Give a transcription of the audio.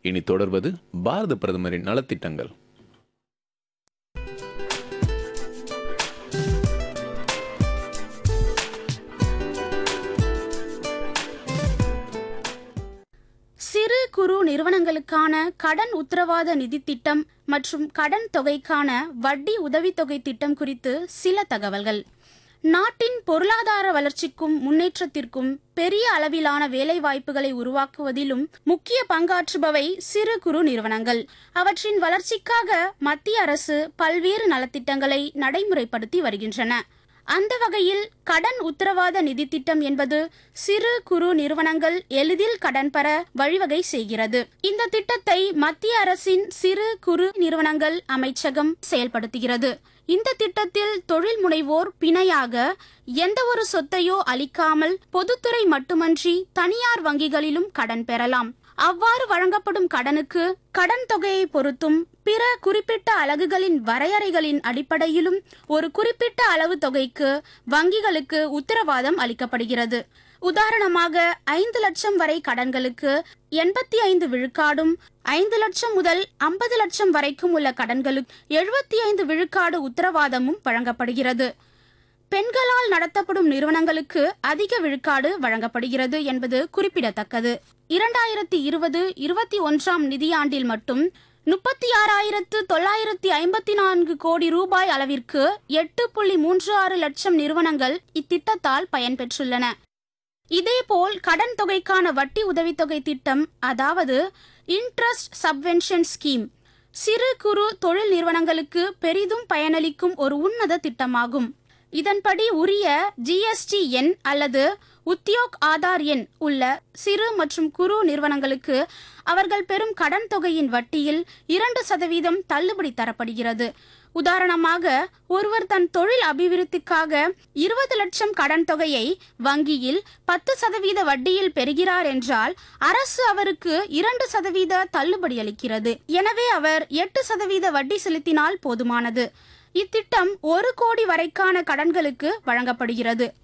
இனி தொடர்வது பாரத பிரதமரின் நலத்திட்டங்கள் சிறு குறு நிறுவனங்களுக்கான கடன் உத்தரவாத நிதி திட்டம் மற்றும் கடன் தொகைக்கான வட்டி உதவித்தொகை திட்டம் குறித்து சில தகவல்கள் நாட்டின் பொருளாதார வளர்ச்சிக்கும் முன்னேற்றத்திற்கும் பெரிய அளவிலான வேலைவாய்ப்புகளை உருவாக்குவதிலும் முக்கிய பங்காற்றுபவை சிறு குறு நிறுவனங்கள் அவற்றின் வளர்ச்சிக்காக மத்திய அரசு பல்வேறு நலத்திட்டங்களை நடைமுறைப்படுத்தி வருகின்றன அந்த வகையில் கடன் உத்தரவாத நிதி திட்டம் என்பது சிறு குறு நிறுவனங்கள் எளிதில் கடன் பெற வழிவகை செய்கிறது இந்த திட்டத்தை மத்திய அரசின் சிறு குறு நிறுவனங்கள் அமைச்சகம் செயல்படுத்துகிறது இந்த திட்டத்தில் தொழில் முனைவோர் பிணையாக எந்த ஒரு சொத்தையோ அளிக்காமல் பொதுத்துறை மட்டுமன்றி தனியார் வங்கிகளிலும் கடன் பெறலாம் அவ்வாறு வழங்கப்படும் கடனுக்கு கடன் தொகையை பொறுத்தும் பிற குறிப்பிட்ட அலகுகளின் வரையறைகளின் அடிப்படையிலும் ஒரு குறிப்பிட்ட அளவு தொகைக்கு வங்கிகளுக்கு உத்தரவாதம் அளிக்கப்படுகிறது உதாரணமாக ஐந்து லட்சம் வரை கடன்களுக்கு எண்பத்தி ஐந்து விழுக்காடும் ஐந்து லட்சம் முதல் ஐம்பது லட்சம் வரைக்கும் உள்ள கடன்களுக்கு எழுபத்தி ஐந்து விழுக்காடு உத்தரவாதமும் வழங்கப்படுகிறது பெண்களால் நடத்தப்படும் நிறுவனங்களுக்கு அதிக விழுக்காடு வழங்கப்படுகிறது என்பது குறிப்பிடத்தக்கது இரண்டாயிரத்தி இருபது இருபத்தி ஒன்றாம் நிதியாண்டில் மட்டும் முப்பத்தி ஆறாயிரத்து தொள்ளாயிரத்தி ஐம்பத்தி நான்கு கோடி ரூபாய் அளவிற்கு எட்டு புள்ளி மூன்று ஆறு லட்சம் நிறுவனங்கள் இத்திட்டத்தால் பயன்பெற்றுள்ளன இதேபோல் கடன் தொகைக்கான வட்டி உதவித்தொகை திட்டம் அதாவது இன்ட்ரஸ்ட் சப்வென்ஷன் ஸ்கீம் சிறு குறு தொழில் நிறுவனங்களுக்கு பெரிதும் பயனளிக்கும் ஒரு உன்னத திட்டமாகும் இதன்படி உரிய ஜிஎஸ்டி எண் அல்லது உத்தியோக் ஆதார் எண் உள்ள சிறு மற்றும் குறு நிறுவனங்களுக்கு அவர்கள் பெறும் கடன் தொகையின் வட்டியில் இரண்டு சதவீதம் தள்ளுபடி தரப்படுகிறது உதாரணமாக ஒருவர் தன் தொழில் அபிவிருத்திக்காக இருபது லட்சம் கடன் தொகையை வங்கியில் பத்து சதவீத வட்டியில் பெறுகிறார் என்றால் அரசு அவருக்கு இரண்டு சதவீத தள்ளுபடி அளிக்கிறது எனவே அவர் எட்டு சதவீத வட்டி செலுத்தினால் போதுமானது இத்திட்டம் ஒரு கோடி வரைக்கான கடன்களுக்கு வழங்கப்படுகிறது